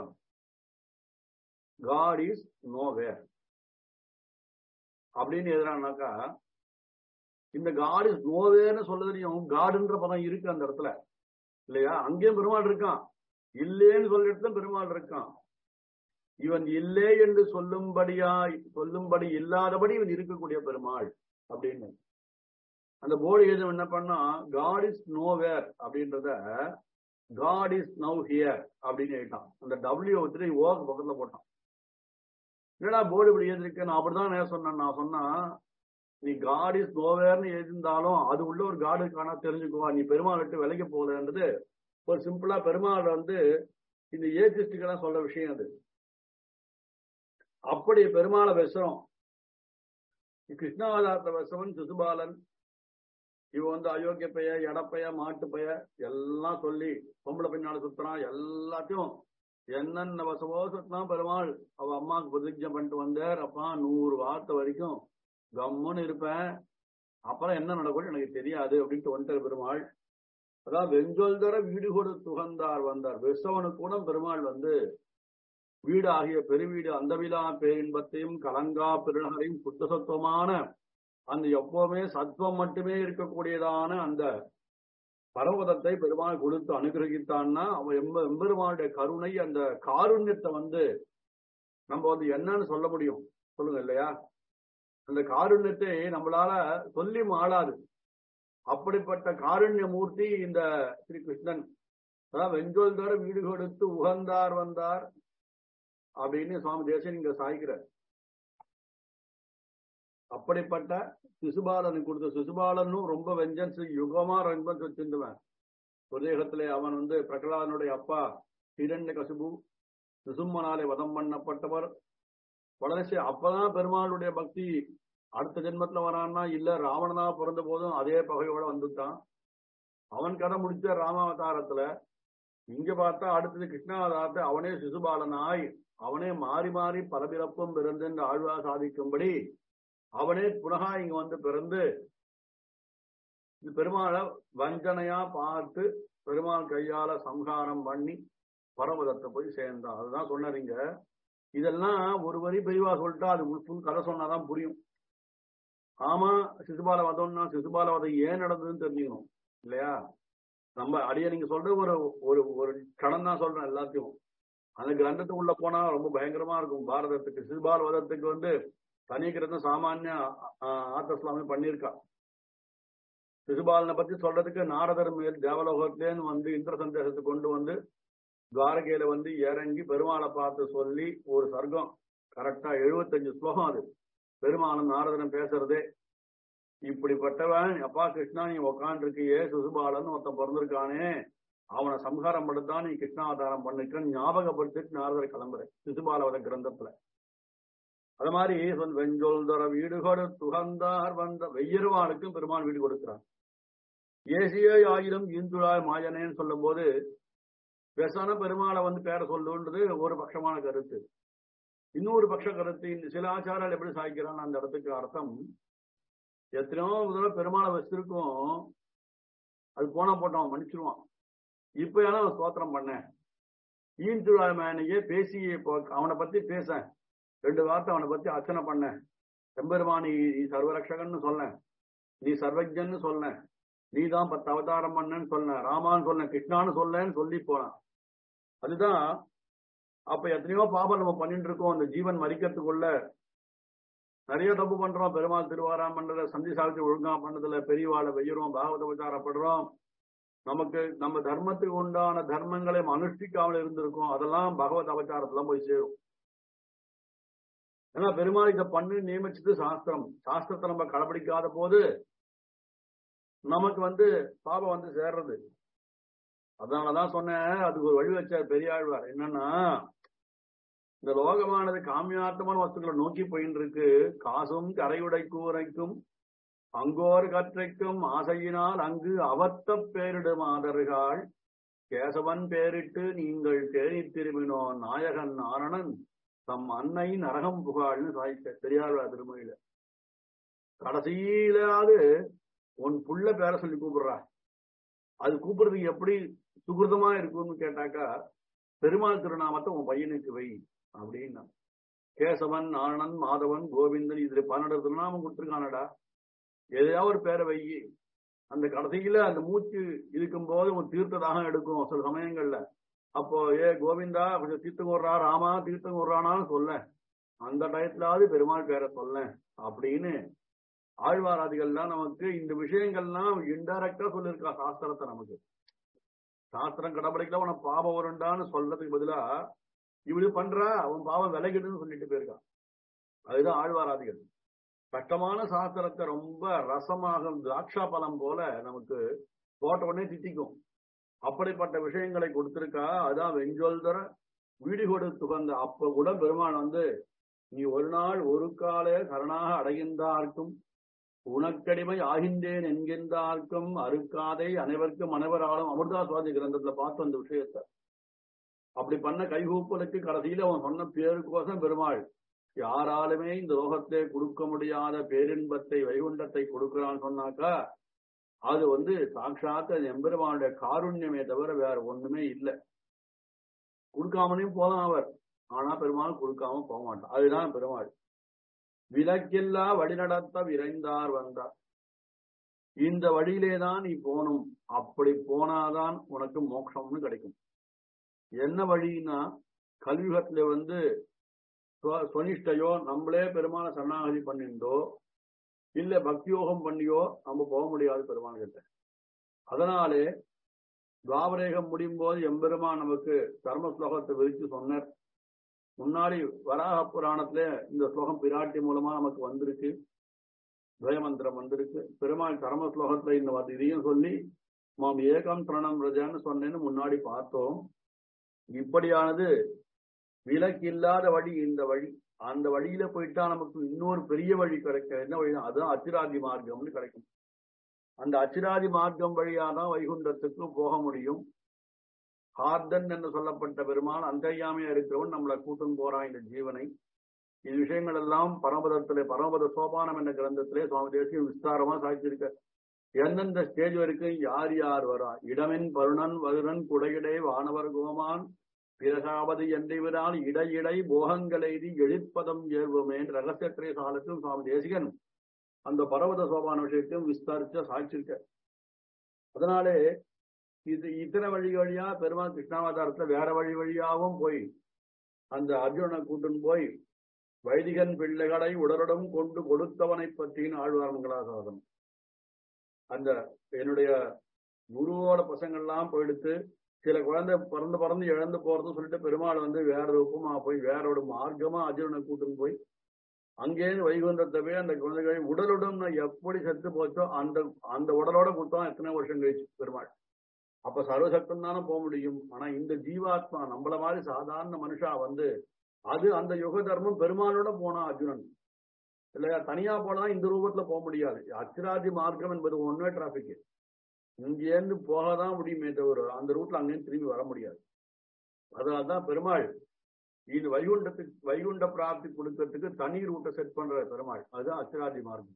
காட் இஸ் நோவேர் அப்படின்னு எதிரானாக்கா இந்த காட் இஸ் நோவேர்னு சொல்லதுலையும் காடுன்ற பதம் இருக்கு அந்த இடத்துல இல்லையா அங்கேயும் பெருமாள் இருக்கான் இல்லேன்னு சொல்லிட்டு தான் பெருமாள் இருக்கான் இவன் இல்லை என்று சொல்லும்படியா சொல்லும்படி இல்லாதபடி இவன் இருக்கக்கூடிய பெருமாள் அப்படின்னு அந்த போர்டு எழுதும் என்ன பண்ணா காட் இஸ் நோவேர் அப்படின்றத காட் இஸ் நவ் ஹியர் அப்படின்னு எழுதிட்டான் அந்த டபிள்யூ வச்சுட்டு ஓ பக்கத்துல போட்டான் என்னடா போர்டு இப்படி எழுதிருக்கு நான் அப்படிதான் நான் சொன்னேன் நான் சொன்னா நீ காட் இஸ் நோவேர்னு எழுதியிருந்தாலும் அது உள்ள ஒரு காடு காணா தெரிஞ்சுக்குவா நீ பெருமாள் விட்டு விலைக்கு போகலன்றது ஒரு சிம்பிளா பெருமாள் வந்து இந்த ஏத்திஸ்டுக்கெல்லாம் சொல்ற விஷயம் அது அப்படி பெருமாளை பேசுறோம் கிருஷ்ணாவதாரத்த வசவன் சிசுபாலன் இவன் வந்து அயோக்கிய பெய எடப்பைய மாட்டு பெய எல்லாம் சொல்லி பொம்பளை பின்னால சுத்துறான் எல்லாத்தையும் என்னென்ன வசவோ சுத்தினா பெருமாள் அவ அம்மாவுக்கு பிரதிஜை பண்ணிட்டு வந்தார் அப்பா நூறு வார்த்தை வரைக்கும் கம்முன்னு இருப்பேன் அப்புறம் என்ன நடக்கும் எனக்கு தெரியாது அப்படின்ட்டு வந்துட்டார் பெருமாள் அதான் வெஞ்சொல் தர வீடு கொடு துகந்தார் வந்தார் விசவனுக்கு கூட பெருமாள் வந்து வீடு ஆகிய பெருவீடு அந்தவிழா பேரின்பத்தையும் கலங்கா பெருநகரையும் சுத்த சத்துவமான அந்த எப்பவுமே சத்துவம் மட்டுமே இருக்கக்கூடியதான அந்த பரவதத்தை பெருமாள் கொடுத்து அனுகிரகித்தான்னா அவன் எம்ப எம்பெருமானுடைய கருணை அந்த காருண்யத்தை வந்து நம்ம வந்து என்னன்னு சொல்ல முடியும் சொல்லுங்க இல்லையா அந்த காருண்யத்தை நம்மளால சொல்லி மாளாது அப்படிப்பட்ட காருண்ய மூர்த்தி இந்த ஸ்ரீ கிருஷ்ணன் அதான் வெஞ்சொல் தர வீடு கொடுத்து உகந்தார் வந்தார் அப்படின்னு சுவாமி தேசன் இங்க சாய்க்கிறார் அப்படிப்பட்ட சிசுபாலனுக்கு கொடுத்த சிசுபாலனும் ரொம்ப வெஞ்சன்ஸ் யுகமா வெஞ்சன்ஸ் வச்சிருந்தவன் உதயகத்திலே அவன் வந்து பிரகலாதனுடைய அப்பா ஹிரண்ய கசுபு நிசும்மனாலே வதம் பண்ணப்பட்டவர் வளர்ச்சி அப்பதான் பெருமாளுடைய பக்தி அடுத்த ஜென்மத்துல வரான்னா இல்ல ராவணனா பிறந்த போதும் அதே பகையோட வந்துட்டான் அவன் கதை முடிச்ச ராமாவதாரத்துல இங்க பார்த்தா அடுத்தது கிருஷ்ணாவதாரத்தை அவனே சிசுபாலனாய் அவனே மாறி மாறி பல பிறப்பும் பிறந்து இந்த ஆழ்வா சாதிக்கும்படி அவனே புனகா இங்க வந்து பிறந்து இந்த பெருமாளை வஞ்சனையா பார்த்து பெருமாள் கையால சம்ஹாரம் பண்ணி பரமதத்தை போய் சேர்ந்தான் அதுதான் சொன்னாருங்க இதெல்லாம் ஒரு வரி பெரியவா சொல்லிட்டா அது ஃபுல் கதை சொன்னாதான் புரியும் ஆமா சிசுபால வதம்னா சிசுபால வதம் ஏன் நடந்ததுன்னு தெரிஞ்சுக்கணும் இல்லையா நம்ம அடிய நீங்க சொல்ற ஒரு ஒரு ஒரு கடன் தான் சொல்றேன் எல்லாத்தையும் அந்த கிரந்தத்துக்குள்ள போனா ரொம்ப பயங்கரமா இருக்கும் பாரதத்துக்கு சிசுபால வதத்துக்கு வந்து தனி கிரந்தம் சாமானிய ஆத்தஸ்லாமே பண்ணியிருக்கா சிசுபாலனை பத்தி சொல்றதுக்கு நாரதர் மேல் தேவலோகத்திலேன்னு வந்து இந்திர சந்தேகத்தை கொண்டு வந்து துவாரகையில வந்து இறங்கி பெருமாளை பார்த்து சொல்லி ஒரு சர்க்கம் கரெக்டா எழுபத்தஞ்சு ஸ்லோகம் அது பெருமாளும் நாரதனும் பேசுறதே இப்படிப்பட்டவன் அப்பா கிருஷ்ணா நீ உக்காண்டிருக்கியே சிசுபாலன் ஒருத்தன் பிறந்திருக்கானே அவனை சம்ஹாரம் படுத்தான் நீ கிருஷ்ணாவதாரம் பண்ணிருக்கன்னு ஞாபகப்படுத்திட்டு நாரதர் கிளம்புற சிசுபாலவத கிரந்தத்துல அது மாதிரி வெஞ்சொல் தர வீடு கொடு துகந்தார் வந்த வெய்யருவானுக்கும் பெருமாள் வீடு கொடுக்கிறான் ஏசியே ஆயிரம் இந்துழாய் மாயனேன்னு சொல்லும் போது பெசான பெருமாளை வந்து பேர சொல்லுன்றது ஒரு பட்சமான கருத்து இன்னொரு பட்ச கருத்து சில ஆச்சாரால் எப்படி சாய்க்கிறான் அந்த இடத்துக்கு அர்த்தம் எத்தனையோ தடவை பெருமாளை வச்சிருக்கோம் அது போனா போட்டோம் மன்னிச்சிருவான் இப்ப ஏன்னா ஸ்தோத்திரம் பண்ணேன் ஈன்துழாய் மேனையே பேசி அவனை பத்தி பேச ரெண்டு வார்த்தை அவனை பத்தி அர்ச்சனை பண்ண செம்பெருமானி நீ சர்வரக்ஷகன்னு சொல்ல நீ சர்வஜன்னு சொல்ல நீ தான் பத்து அவதாரம் பண்ணன்னு சொன்ன ராமான்னு சொன்ன கிருஷ்ணான்னு சொல்லன்னு சொல்லி போனான் அதுதான் அப்ப எத்தனையோ பாபம் நம்ம பண்ணிட்டு இருக்கோம் அந்த ஜீவன் மறிக்கிறதுக்குள்ள நிறைய தப்பு பண்றோம் பெருமாள் திருவாராம் பண்றத சந்தி சாவித்து ஒழுங்கா பண்ணதுல பெரியவாளை வெய்யறோம் பாகவத விசாரப்படுறோம் நமக்கு நம்ம தர்மத்துக்கு உண்டான தர்மங்களை அனுஷ்டிக்காமல் இருந்திருக்கோம் அதெல்லாம் பகவத் அவதாரத்துல போய் சேரும் ஏன்னா பெருமாள் இதை பண்ணு நியமிச்சது சாஸ்திரம் சாஸ்திரத்தை நம்ம கடைபிடிக்காத போது நமக்கு வந்து பாபம் வந்து சேர்றது அதனாலதான் சொன்னேன் அதுக்கு ஒரு வழி வச்சார் பெரியாழ்வார் என்னன்னா இந்த லோகமானது காமியார்த்தமான வஸ்துக்களை நோக்கி போயின்னு இருக்கு காசும் கரையுடை கூரைக்கும் அங்கோர் கற்றைக்கும் ஆசையினால் அங்கு அவத்த பேரிடு மாதர்கள் கேசவன் பேரிட்டு நீங்கள் தேனி திரும்பினோ நாயகன் நாரணன் தம் அன்னை நரகம் புகாள்னு சாய்க்க பெரியாழ்வார் திருமொழியில கடைசியிலாவது உன் புள்ள பேர சொல்லி கூப்பிடுறா அது கூப்பிடுறதுக்கு எப்படி சுகிருதமா இருக்கும்னு கேட்டாக்கா பெருமாள் திருநாமத்தை உன் பையனுக்கு வை அப்படின்னா கேசவன் ஆனந்த் மாதவன் கோவிந்தன் இதுல பன்னெண்டு திருநாமம் கொடுத்துருக்கானடா எதையாவது ஒரு பேரை வை அந்த கடைசியில அந்த மூச்சு இருக்கும் போது உன் தீர்த்ததாக எடுக்கும் சில சமயங்கள்ல அப்போ ஏ கோவிந்தா கொஞ்சம் தீர்த்தம் விடுறா ராமா தீர்த்தம் விடுறானான்னு சொல்ல அந்த டயத்துலாவது பெருமாள் பேரை சொல்ல அப்படின்னு ஆழ்வாராதிகள்லாம் நமக்கு இந்த விஷயங்கள்லாம் இன்டைரக்டா சொல்லியிருக்கா சாஸ்திரத்தை நமக்கு சாஸ்திரம் கடைபிடிக்கல உனக்கு பாபம் வருண்டான்னு சொல்றதுக்கு பதிலா இப்படி பண்றா அவன் பாவம் விலகிடுன்னு சொல்லிட்டு போயிருக்கான் அதுதான் ஆழ்வாராதிகள் கஷ்டமான சாஸ்திரத்தை ரொம்ப ரசமாக திராட்சா பழம் போல நமக்கு போட்ட உடனே திட்டிக்கும் அப்படிப்பட்ட விஷயங்களை கொடுத்திருக்கா அதான் வெஞ்சொல் தர வீடு கொடு துகந்த அப்ப கூட பெருமான் வந்து நீ ஒரு நாள் ஒரு கால சரணாக அடைகின்றார்க்கும் உனக்கடிமை ஆகின்றேன் என்கின்றார்க்கும் அறுக்காதே அனைவருக்கும் அனைவராலும் அமிர்தா சுவாதி கிரந்தத்துல பார்த்து அந்த விஷயத்த அப்படி பண்ண கைகூப்பலுக்கு கடைசியில அவன் சொன்ன பேருக்கோசம் பெருமாள் யாராலுமே இந்த லோகத்தை கொடுக்க முடியாத பேரின்பத்தை வைகுண்டத்தை கொடுக்கிறான்னு சொன்னாக்கா அது வந்து சாட்சாத் எம்பெருமானுடைய காருண்யமே தவிர வேற ஒண்ணுமே இல்லை கொடுக்காமலையும் போதான் அவர் ஆனா பெருமாள் கொடுக்காம போக மாட்டான் அதுதான் பெருமாள் விலக்கில்லா வழிநடத்த விரைந்தார் வந்தார் இந்த வழியிலே தான் நீ போகணும் அப்படி போனாதான் உனக்கு மோட்சம்னு கிடைக்கும் என்ன வழின்னா கல்விகத்துல வந்து சொனிஷ்டையோ நம்மளே பெருமான சரணாகதி பண்ணிண்டோ இல்ல பக்தியோகம் பண்ணியோ நம்ம போக முடியாது பெருமான் கிட்ட அதனாலே துவாபரேகம் முடியும் போது எம்பெருமான் நமக்கு தர்ம ஸ்லோகத்தை விரித்து சொன்னார் முன்னாடி வராக புராணத்துல இந்த ஸ்லோகம் பிராட்டி மூலமா நமக்கு வந்திருக்கு துவயமந்திரம் வந்திருக்கு பெருமாள் தர்ம ஸ்லோகத்துல இந்த இதையும் சொல்லி மாம் ஏகம் பிரணம் ரஜான்னு சொன்னேன்னு முன்னாடி பார்த்தோம் இப்படியானது விலக்கில்லாத வழி இந்த வழி அந்த வழியில போயிட்டா நமக்கு இன்னொரு பெரிய வழி கிடைக்க என்ன வழி அதுதான் அச்சிராதி மார்க்கம்னு கிடைக்கும் அந்த அச்சிராதி மார்க்கம் வழியாதான் வைகுண்டத்துக்கு போக முடியும் ஹார்தன் என்று சொல்லப்பட்ட பெருமான் அந்தரியாமையா இருக்கிறவன் நம்மளை கூட்டும் போறான் இந்த ஜீவனை இது விஷயங்கள் எல்லாம் பரமபதத்திலே பரமபத சோபானம் என்ற கிரந்தத்திலே சுவாமி தேசியம் விஸ்தாரமா சாதிச்சிருக்க எந்தெந்த ஸ்டேஜ் வரைக்கும் யார் யார் வரா இடமின் பருணன் வருணன் குடையிடை வானவர் கோமான் பிரகாபதி என்றிவரால் இடையிடை போகங்களெய்தி எழிற்பதம் ஏறுவோமே ரகசியத்திரை சாலத்தில் சுவாமி தேசிகன் அந்த பரவத சோபான விஷயத்தையும் விஸ்தரிச்ச சாட்சிருக்க அதனாலே இது இத்தனை வழி வழியா பெருமாள் கிருஷ்ணாவதாரத்துல வேற வழி வழியாவும் போய் அந்த அர்ஜுனனை கூட்டுன்னு போய் வைதிகன் பிள்ளைகளை உடலுடன் கொண்டு கொடுத்தவனை பற்றின்னு ஆழ்வார் மங்களாசாதம் அந்த என்னுடைய குருவோட பசங்கள்லாம் போயிடுத்து சில குழந்தை பிறந்து பிறந்து இழந்து போறதுன்னு சொல்லிட்டு பெருமாள் வந்து வேற ரூபமா போய் வேற ஒரு மார்க்கமா அர்ஜுனனை கூட்டுன்னு போய் அங்கேருந்து வைகுந்தத்தை போய் அந்த குழந்தைகளை உடலுடன் எப்படி செத்து போச்சோ அந்த அந்த உடலோட கொடுத்தோம் எத்தனை வருஷம் கழிச்சு பெருமாள் அப்ப சர்வசக்தம் தானே போக முடியும் ஆனா இந்த ஜீவாத்மா நம்மள மாதிரி சாதாரண மனுஷா வந்து அது அந்த யுக தர்மம் பெருமாளோட போனா அர்ஜுனன் இல்லையா தனியா போனா இந்த ரூபத்துல போக முடியாது அச்சிராதி மார்க்கம் என்பது ஒன்வே டிராபிக் இங்கேருந்து போகதான் முடியுமே தவிர அந்த ரூட்ல அங்கேருந்து திரும்பி வர முடியாது அதனால்தான் பெருமாள் இது வைகுண்டத்துக்கு வைகுண்ட பிராப்தி கொடுக்கறதுக்கு தனி ரூட்டை செட் பண்ற பெருமாள் அதுதான் அச்சிராதி மார்க்கம்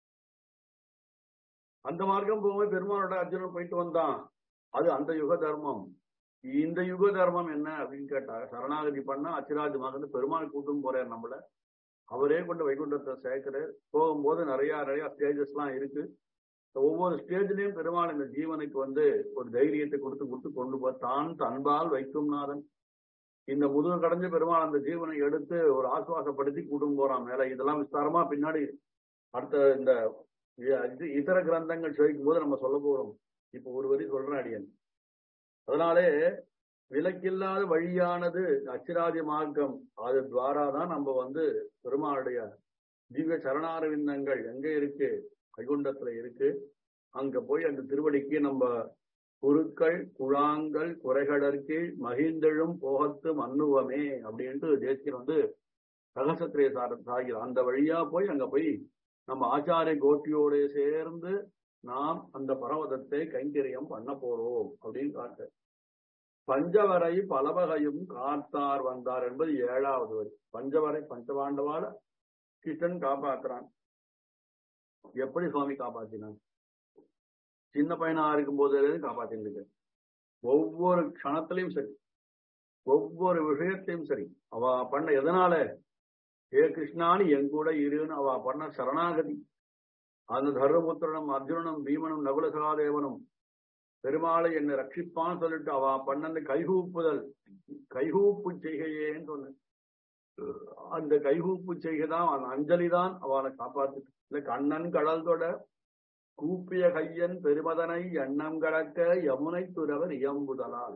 அந்த மார்க்கம் போகும்போது பெருமாளோட அர்ஜுனன் போயிட்டு வந்தான் அது அந்த யுக தர்மம் இந்த யுக தர்மம் என்ன அப்படின்னு கேட்டா சரணாகதி பண்ணா அச்சிராஜ் மகன் பெருமாள் கூட்டும் போறார் நம்மள அவரே கொண்டு வைகுண்டத்தை சேர்க்கிறார் போகும்போது நிறைய நிறைய ஸ்டேஜஸ் எல்லாம் இருக்கு ஒவ்வொரு ஸ்டேஜ்லயும் பெருமாள் இந்த ஜீவனுக்கு வந்து ஒரு தைரியத்தை கொடுத்து கொடுத்து கொண்டு போ தான் தன்பால் வைக்கும் நாதன் இந்த முதுகு கடைஞ்ச பெருமாள் அந்த ஜீவனை எடுத்து ஒரு ஆசுவாசப்படுத்தி கூட்டும் போறான் மேல இதெல்லாம் விஸ்தாரமா பின்னாடி அடுத்த இந்த இதர கிரந்தங்கள் சேர்க்கும் போது நம்ம சொல்ல போறோம் இப்ப ஒரு வரி சொல்றேன் அடியன் அதனாலே விலக்கில்லாத வழியானது அச்சிராதி மார்க்கம் அது துவாரா தான் நம்ம வந்து பெருமாளுடைய திவ்ய சரணாரவிந்தங்கள் எங்க இருக்கு வைகுண்டத்துல இருக்கு அங்க போய் அந்த திருவடிக்கு நம்ம குருக்கள் குழாங்கள் குறைகடற்கு மகிழ்ந்தெழும் போகத்து மன்னுவமே அப்படின்ட்டு தேசியர் வந்து ரகசத்திரே சார சாகிறார் அந்த வழியா போய் அங்க போய் நம்ம ஆச்சாரிய கோட்டியோட சேர்ந்து நாம் அந்த பரவதத்தை கைங்கரியம் பண்ண போறோம் அப்படின்னு காட்டு பஞ்சவரை பலவகையும் காத்தார் வந்தார் என்பது ஏழாவது வரி பஞ்சவரை பஞ்சபாண்டவால கிருஷ்ணன் காப்பாத்துறான் எப்படி சுவாமி காப்பாத்தினான் சின்ன பையனா இருக்கும் போதிலிருந்து காப்பாத்தின்னு ஒவ்வொரு க்ஷணத்திலையும் சரி ஒவ்வொரு விஷயத்திலையும் சரி அவ பண்ண எதனால ஏ கிருஷ்ணானி என் கூட இருன்னு அவ பண்ண சரணாகதி அந்த தர்மபுத்திரனும் அர்ஜுனனும் பீமனும் நகுல சகாதேவனும் பெருமாளை என்னை ரட்சிப்பான்னு சொல்லிட்டு அவ பண்ண கைகூப்புதல் கைகூப்பு செய்கையேன்னு சொன்ன அந்த கைகூப்பு செய்கைதான் அந்த அஞ்சலி தான் அவளை காப்பாத்து இல்ல கண்ணன் கடல் தொட கூப்பிய கையன் பெருமதனை எண்ணம் கடக்க யமுனை துறவர் இயம்புதலால்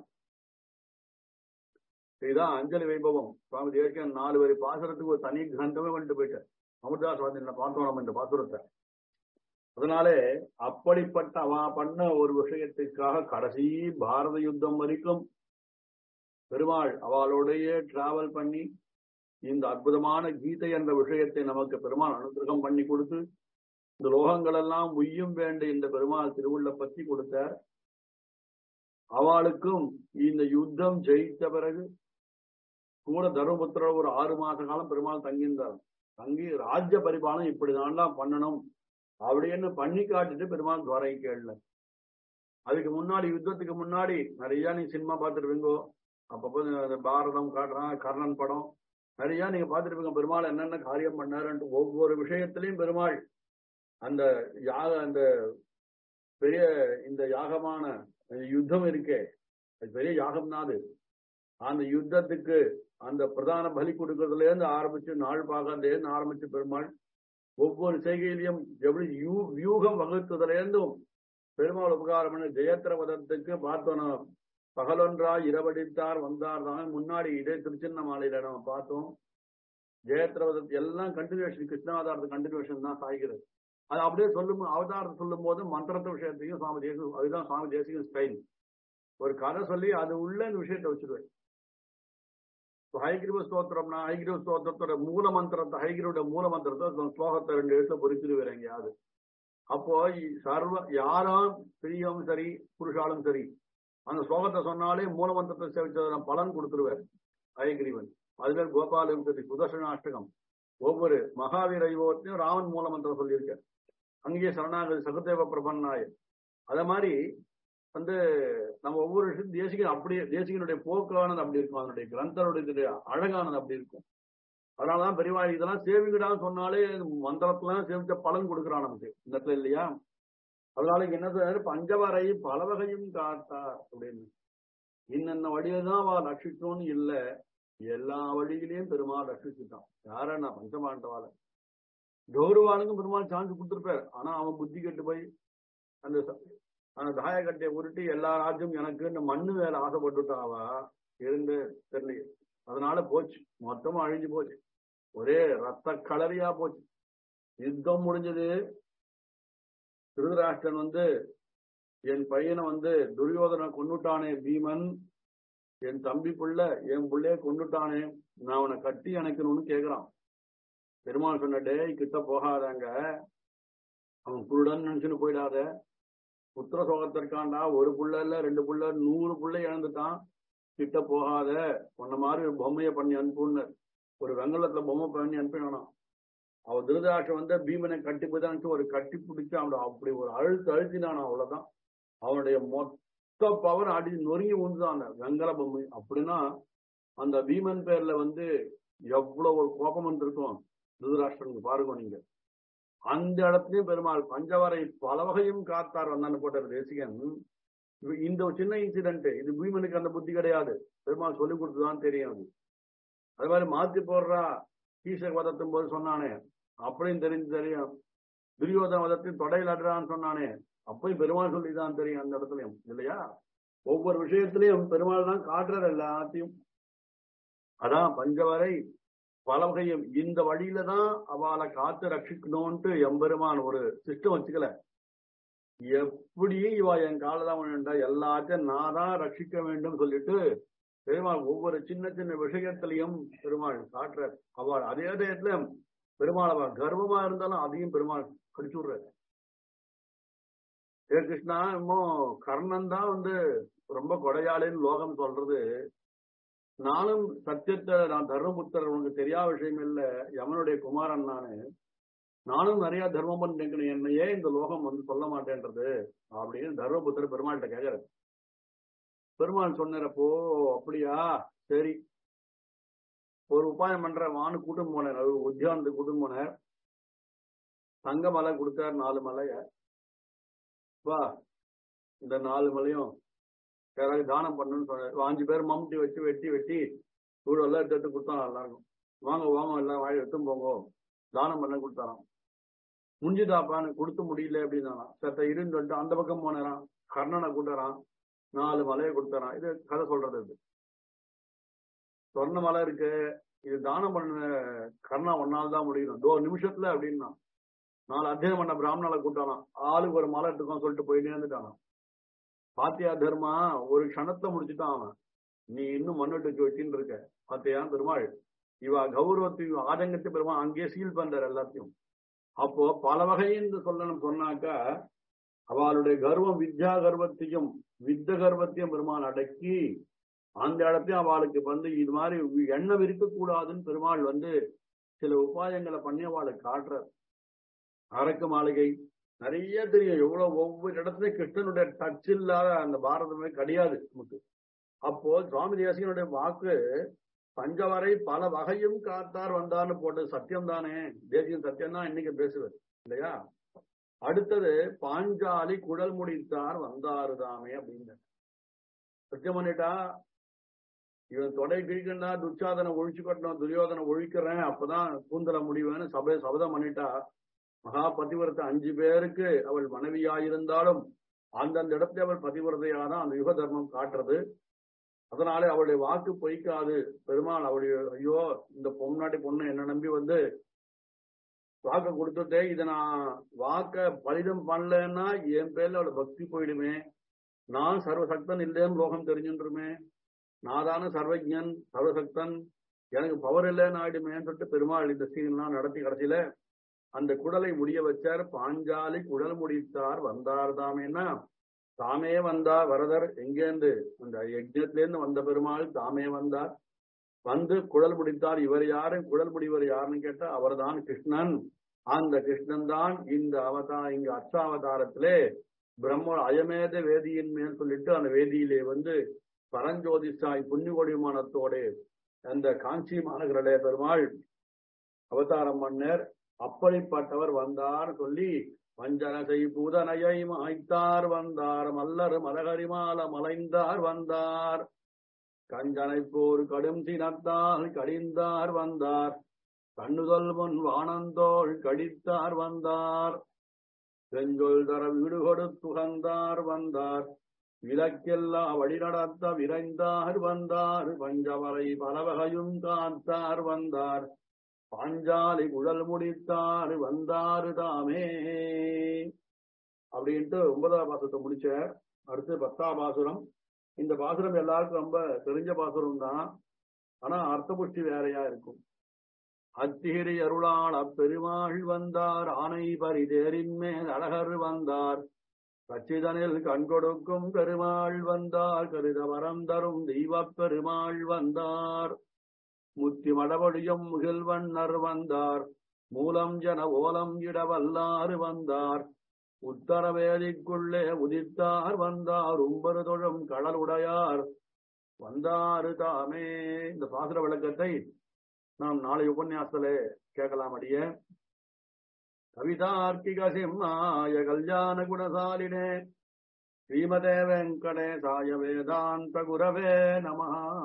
இதுதான் அஞ்சலி வைபவம் சுவாமி தேசிகன் நாலு வரி பாசுரத்துக்கு ஒரு தனி கிரந்தமே கொண்டு போயிட்டார் அமிர்தாஸ் வந்து பார்த்தோம் நம்ம இந்த பாசுரத்தை அதனாலே அப்படிப்பட்ட அவ பண்ண ஒரு விஷயத்துக்காக கடைசி பாரத யுத்தம் வரைக்கும் பெருமாள் அவளோடைய டிராவல் பண்ணி இந்த அற்புதமான கீதை என்ற விஷயத்தை நமக்கு பெருமாள் அனுகிரகம் பண்ணி கொடுத்து இந்த லோகங்கள் எல்லாம் உய்யும் வேண்டிய இந்த பெருமாள் திருவுள்ள பத்தி கொடுத்தார் அவளுக்கும் இந்த யுத்தம் ஜெயித்த பிறகு கூட தர்மபுத்திரர் ஒரு ஆறு மாச காலம் பெருமாள் தங்கியிருந்தார் தங்கி ராஜ்ய பரிபாலனம் இப்படிதான்லாம் பண்ணணும் அப்படின்னு பண்ணி காட்டிட்டு பெருமாள் துவரை கேள்ல அதுக்கு முன்னாடி யுத்தத்துக்கு முன்னாடி நிறைய நீ சினிமா பார்த்துருப்பீங்கோ அப்பப்போ இந்த பாரதம் காட்டுறான் கர்ணன் படம் நிறைய நீங்க பார்த்துருப்பீங்க பெருமாள் என்னென்ன காரியம் பண்ணாருன்ட்டு ஒவ்வொரு விஷயத்திலையும் பெருமாள் அந்த யாக அந்த பெரிய இந்த யாகமான யுத்தம் இருக்கே அது பெரிய யாகம் தான் அது அந்த யுத்தத்துக்கு அந்த பிரதான பலி கொடுக்கறதுல இருந்து ஆரம்பிச்சு நாள் பாகத்துல இருந்து ஆரம்பிச்சு பெருமாள் ஒவ்வொரு செய்கையிலையும் எப்படி யூ வியூகம் வகுத்ததுல இருந்தும் பெருமாள் உபகாரம் பண்ண ஜெயத்திர வதத்துக்கு பார்த்தோம் பகலொன்றா இரவடித்தார் வந்தார் தான் முன்னாடி இதே திருச்சின்ன மாலையில நம்ம பார்த்தோம் ஜெயத்திரவதத்தை எல்லாம் கண்டினியூஷன் கிருஷ்ணாவதாரத்து கண்டினியூஷன் தான் சாய்கிறது அது அப்படியே சொல்லும் அவதாரத்தை சொல்லும் போது மந்திரத்த விஷயத்தையும் சுவாமி தேசிகம் அதுதான் சுவாமி தேசிகம் ஸ்டைல் ஒரு கதை சொல்லி அது உள்ள இந்த விஷயத்தை வச்சிருவேன் ஹைகிரீவ ஸ்தோத்திரம்னா ஹைகிரீவ ஸ்தோத்திரத்தோட மூல மந்திரத்தை ஹைகிரீவோட மூல மந்திரத்தை ஸ்லோகத்தை ரெண்டு இடத்துல பொறிச்சிருவேன் எங்கேயாவது அப்போ சர்வ யாரும் ஸ்திரீயும் சரி புருஷாலும் சரி அந்த ஸ்லோகத்தை சொன்னாலே மூல மந்திரத்தை சேவிச்சதை பலன் கொடுத்துருவார் ஹயகிரீவன் அதுல கோபாலும் சரி சுதர்சனாஷ்டகம் ஒவ்வொரு மகாவீர யுகத்தையும் ராமன் மூல மந்திரம் சொல்லியிருக்கார் அங்கேயே சரணாகதி சகுதேவ பிரபன்னாயர் அத மாதிரி வந்து நம்ம ஒவ்வொரு விஷயம் தேசிகன் அப்படியே தேசிகனுடைய போக்கானது அப்படி இருக்கும் அதனுடைய கிரந்தனுடைய அழகானது அப்படி இருக்கும் அதனாலதான் பெரியவா இதெல்லாம் சேவிங்கடான்னு சொன்னாலே மந்திரத்தெல்லாம் சேவிச்ச பலன் கொடுக்குறான் நமக்கு இந்த இடத்துல இல்லையா அதனால இங்க என்ன சொல்றாரு பஞ்சவரை பல வகையும் காத்தார் அப்படின்னு இன்னென்ன வழியதான் அவ ரட்சிக்கணும்னு இல்ல எல்லா வழியிலையும் பெருமாள் ரட்சிச்சுட்டான் யாரன்னா பஞ்சமாண்டவால கௌரவானுக்கும் பெருமாள் சான்ஸ் கொடுத்துருப்பார் ஆனா அவன் புத்தி கெட்டு போய் அந்த அந்த தாயக்கட்டையை உருட்டி எல்லா ராஜ்யம் எனக்கு இந்த மண்ணு வேலை ஆசைப்பட்டுட்டாவா இருந்து தெரியல அதனால போச்சு மொத்தமா அழிஞ்சு போச்சு ஒரே ரத்த கலரியா போச்சு யுத்தம் முடிஞ்சது திருதராஷ்டிரன் வந்து என் பையனை வந்து துரியோதனை கொண்டுட்டானே பீமன் என் தம்பி புள்ள என் பிள்ளைய கொண்டுட்டானே நான் அவனை கட்டி அணைக்கணும்னு கேக்குறான் பெருமாள் சொன்ன டேய் கிட்ட போகாதாங்க அவன் குருடன் நினைச்சுன்னு போயிடாத புத்திர சோகத்திற்காண்டா ஒரு புள்ள இல்ல ரெண்டு புள்ள நூறு புள்ள இழந்துட்டான் கிட்ட போகாத உன்ன மாதிரி ஒரு பொம்மையை பண்ணி அனுப்புன்னு ஒரு வெங்கலத்துல பொம்மை பண்ணி அனுப்பினானாம் அவ திருதாட்சம் வந்து பீமனை கட்டி போய் ஒரு கட்டி பிடிச்சு அவனோட அப்படி ஒரு அழுத்து அழுத்தினான் அவ்வளவுதான் அவனுடைய மொத்த பவர் அடி நொறுங்கி உண்டுதான் அந்த வெங்கல பொம்மை அப்படின்னா அந்த பீமன் பேர்ல வந்து எவ்வளவு ஒரு கோபம் வந்திருக்கும் திருதராஷ்டிரனுக்கு பாருங்க நீங்க அந்த இடத்துலயும் பெருமாள் பஞ்சவரை பல வகையும் காத்தார் வந்தான்னு போட்டார் தேசிகன் இந்த ஒரு சின்ன இன்சிடென்ட் இது பீமனுக்கு அந்த புத்தி கிடையாது பெருமாள் சொல்லி கொடுத்துதான் தெரியும் அது அது மாதிரி மாத்தி போடுறா ஈஸ்வர் வதத்தும் போது சொன்னானே அப்படியும் தெரிஞ்சு தெரியும் துரியோதன வதத்தையும் தொடையில் அடுறான்னு சொன்னானே அப்பயும் பெருமாள் சொல்லிதான் தெரியும் அந்த இடத்துலயும் இல்லையா ஒவ்வொரு விஷயத்திலையும் பெருமாள் தான் காட்டுறாரு எல்லாத்தையும் அதான் பஞ்சவரை பல வகையும் இந்த வழியில தான் அவளை காத்து ரட்சிக்கணும்ட்டு எம்பெருமான் ஒரு சிஸ்டம் வச்சுக்கல எப்படியும் இவ என் காலதான் வேண்டா எல்லாத்தையும் நான் தான் ரட்சிக்க வேண்டும் சொல்லிட்டு பெருமாள் ஒவ்வொரு சின்ன சின்ன விஷயத்திலையும் பெருமாள் காட்டுற அவள் அதே இடத்துல பெருமாள் அவள் கர்வமா இருந்தாலும் அதையும் பெருமாள் கடிச்சு விடுற ஏ கிருஷ்ணா இன்னும் கர்ணன் தான் வந்து ரொம்ப கொடையாளின்னு லோகம் சொல்றது நானும் சத்தியத்தை நான் தர்மபுத்தர் உனக்கு தெரியாத விஷயம் இல்ல யமனுடைய குமாரன் நானு நானும் நிறைய தர்மம் பண்ணிருக்கேன் என்னையே இந்த லோகம் வந்து சொல்ல மாட்டேன்றது அப்படின்னு தர்மபுத்தர் பெருமாள்கிட்ட கேக்குறாரு பெருமாள் சொன்னப்போ அப்படியா சரி ஒரு உபாயம் பண்ற வானு கூட்டம் போனேன் உத்தியானத்துக்கு கூட்டம் போனேன் தங்க மலை கொடுத்தார் நாலு மலைய வா இந்த நாலு மலையும் யாராவது தானம் பண்ணணும்னு சொன்னார் அஞ்சு பேர் மம்முட்டி வச்சு வெட்டி வெட்டி எல்லாம் எடுத்து எடுத்து கொடுத்தா நல்லா இருக்கும் வாங்க வாங்க எல்லாம் வாழை எடுத்து போங்க தானம் பண்ண கொடுத்தாராம் முடிஞ்சுதாப்பான்னு கொடுத்து முடியல அப்படின்னானா சத்த இருன்னு சொல்லிட்டு அந்த பக்கம் போனாராம் கர்ணனை கூட்டாரான் நாலு மலையை கொடுத்தாராம் இது கதை சொல்றது இது சொர்ண மலை இருக்கு இது தானம் பண்ண கர்ணா ஒன்னால தான் முடியும் தோ நிமிஷத்துல அப்படின்னா நாலு அத்தியாயம் பண்ண பிராமணால கூட்டாலாம் ஆளுக்கு ஒரு மலை எடுத்துக்கோன்னு சொல்லிட்டு போயிட்டே இருந்துட்டானாம் பாத்தியா தர்மா ஒரு க்ஷணத்துல முடிச்சுட்டான் அவன் நீ இன்னும் மண்ணெட்டுக்கு வச்சுன்னு இருக்க பாத்தியா பெருமாள் இவ கௌரவத்தையும் ஆதங்கத்தை பெருமாள் அங்கேயே சீல் பண்றார் எல்லாத்தையும் அப்போ பல வகைன்னு சொல்லணும் சொன்னாக்கா அவளுடைய கர்வம் வித்யா கர்வத்தையும் வித்த கர்வத்தையும் பெருமாள் அடக்கி அந்த இடத்தையும் அவளுக்கு வந்து இது மாதிரி எண்ணம் இருக்கக்கூடாதுன்னு பெருமாள் வந்து சில உபாயங்களை பண்ணி அவளுக்கு காட்டுறார் அரக்கு மாளிகை நிறைய தெரியும் எவ்வளவு ஒவ்வொரு இடத்துலயும் கிருஷ்ணனுடைய டச் இல்லாத அந்த பாரதமே கிடையாது நமக்கு அப்போ சுவாமி தேசிகனுடைய வாக்கு பஞ்சவரை பல வகையும் காத்தார் வந்தார்னு போட்டது சத்தியம் தானே தேசியம் சத்தியம் தான் இன்னைக்கு பேசுவது இல்லையா அடுத்தது பாஞ்சாலி குழல் முடித்தார் வந்தாரு தாமே அப்படின்னு சத்தியம் பண்ணிட்டா இவன் தொடை கிழிக்கண்டா துச்சாதனை ஒழிச்சு கட்டணும் துரியோதனை ஒழிக்கிறேன் அப்பதான் கூந்தல முடிவேன்னு சபை சபதம் பண்ணிட்டா மகா பதிவிரத்தை அஞ்சு பேருக்கு அவள் மனைவியாயிருந்தாலும் அந்தந்த இடத்துல அவள் பதிவிரதையாதான் அந்த யுக தர்மம் காட்டுறது அதனாலே அவளுடைய வாக்கு பொய்க்காது பெருமாள் அவளுடைய ஐயோ இந்த பொம்நாட்டி பொண்ணு என்ன நம்பி வந்து வாக்க கொடுத்துட்டே இதை நான் வாக்க பலிதம் பண்ணலன்னா என் பேர்ல அவளை பக்தி போயிடுமே நான் சர்வசக்தன் இல்லைன்னு லோகம் தெரிஞ்சுருமே நான் தானே சர்வஜன் சர்வசக்தன் எனக்கு பவர் இல்லைன்னு ஆயிடுமேன்னு சொல்லிட்டு பெருமாள் இந்த சீன்லாம் நடத்தி கடைசியில அந்த குடலை முடிய வச்சார் பாஞ்சாலி குடல் முடித்தார் வந்தார் தாமேன்னா தாமே வந்தார் வரதர் எங்கேருந்து அந்த யஜ்யத்திலேருந்து வந்த பெருமாள் தாமே வந்தார் வந்து குழல் முடித்தார் இவர் யாரு குழல் முடிவர் யாருன்னு கேட்டா அவர்தான் கிருஷ்ணன் அந்த கிருஷ்ணன் தான் இந்த அவதார இங்க அச்சாவதாரத்திலே பிரம்ம அயமேத வேதியின் மேல் சொல்லிட்டு அந்த வேதியிலே வந்து பரஞ்சோதி சாய் புண்ணியகோடி விமானத்தோட அந்த காஞ்சி மாநகருடைய பெருமாள் அவதாரம் பண்ணர் அப்படிப்பட்டவர் வந்தார் சொல்லி வஞ்சனசை பூதனையை மாய்த்தார் வந்தார் மல்லர் மலகரிமால மலைந்தார் வந்தார் கஞ்சனை போர் கடும் சினத்தால் கடிந்தார் வந்தார் கண்ணுதல் முன் வானந்தோள் கடித்தார் வந்தார் செஞ்சொல் தர வீடு கொடுத்துகந்தார் வந்தார் விளக்கெல்லா வழி நடத்த விரைந்தார் வந்தார் பஞ்சவரை பலவகையும் காத்தார் வந்தார் பாஞ்சாலி குழல் முடித்தார் வந்தாரு தாமே அப்படின்ட்டு ஒன்பதாம் பாசத்தை முடிச்ச அடுத்து பத்தாம் பாசுரம் இந்த பாசுரம் எல்லாருக்கும் ரொம்ப தெரிஞ்ச பாசுரம் தான் ஆனா அர்த்த புஷ்டி வேறையா இருக்கும் அத்திகிரி அருளாள பெருமாள் வந்தார் ஆனை பரிதேரின் மேல் அழகர் வந்தார் கச்சிதனில் கண் கொடுக்கும் பெருமாள் வந்தார் கருத வரம் தரும் தெய்வப் பெருமாள் வந்தார் முத்தி மடவடியும் முகில்வண்ணர் வந்தார் மூலம் ஜன ஓலம் இட வல்லாறு வந்தார் உத்தரவேதிக்குள்ளே உதித்தார் வந்தார் உம்பரு தொழும் கடல் உடையார் வந்தாரு தாமே இந்த பாசுர விளக்கத்தை நாம் நாளை உபன்யாசத்துல கேட்கலாம் அடிய கவிதார்க்கிக சிம்மாய கல்யாண குணசாலினே ஸ்ரீமதே வெங்கடேசாய வேதாந்த குரவே நமஹா